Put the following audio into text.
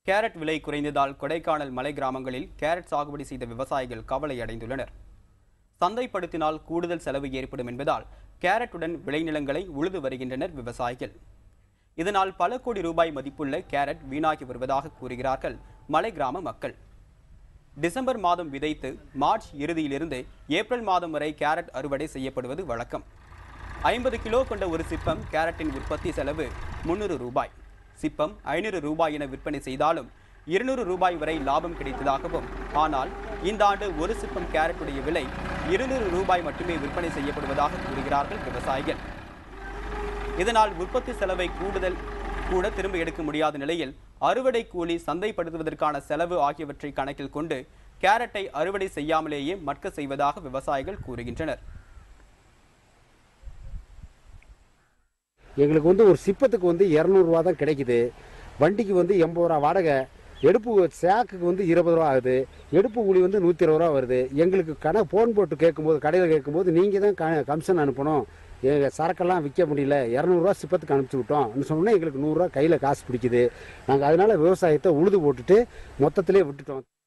carrot விலை குறைந்ததால் கொடைக்கானல் மலை கிராமங்களில் கேரட் சாகுபடி செய்த விவசாயிகள் கவலை அடைந்துள்ளனர் சந்தைப்படுத்தினால் கூடுதல் செலவு ஏற்படும் என்பதால் கேரட்டுடன் விளைநிலங்களை உழுது வருகின்றனர் விவசாயிகள் இதனால் பல கோடி ரூபாய் மதிப்புள்ள கேரட் வீணாகி வருவதாக கூறுகிறார்கள் மலை கிராம மக்கள் டிசம்பர் மாதம் விதைத்து மார்ச் இறுதியிலிருந்து ஏப்ரல் மாதம் வரை கேரட் அறுவடை செய்யப்படுவது வழக்கம் ஐம்பது கிலோ கொண்ட ஒரு சிப்பம் கேரட்டின் உற்பத்தி செலவு முன்னூறு ரூபாய் சிப்பம் ஐநூறு ரூபாய் என விற்பனை செய்தாலும் இருநூறு ரூபாய் வரை லாபம் கிடைத்ததாகவும் ஆனால் இந்த ஆண்டு ஒரு சிப்பம் கேரட்டுடைய விலை இருநூறு ரூபாய் மட்டுமே விற்பனை செய்யப்படுவதாக கூறுகிறார்கள் விவசாயிகள் இதனால் உற்பத்தி செலவை கூடுதல் கூட திரும்ப எடுக்க முடியாத நிலையில் அறுவடை கூலி சந்தைப்படுத்துவதற்கான செலவு ஆகியவற்றை கணக்கில் கொண்டு கேரட்டை அறுவடை செய்யாமலேயே மட்க செய்வதாக விவசாயிகள் கூறுகின்றனர் எங்களுக்கு வந்து ஒரு சிப்பத்துக்கு வந்து இரநூறுவா தான் கிடைக்குது வண்டிக்கு வந்து எண்பது ரூபா வாடகை எடுப்பு சேக்குக்கு வந்து இருபது ரூபா ஆகுது எடுப்பு கூலி வந்து நூற்றி இருபது ரூபா வருது எங்களுக்கு கடை ஃபோன் போட்டு கேட்கும்போது கடையில் கேட்கும்போது நீங்கள் தான் க கமிஷன் அனுப்பணும் எங்கள் சரக்கெல்லாம் விற்க முடியல இரநூறுவா சிப்பத்துக்கு அனுப்பிச்சி விட்டோம் சொன்னால் எங்களுக்கு நூறுரூவா கையில் காசு பிடிக்குது நாங்கள் அதனால விவசாயத்தை உழுது போட்டுட்டு மொத்தத்திலே விட்டுட்டோம்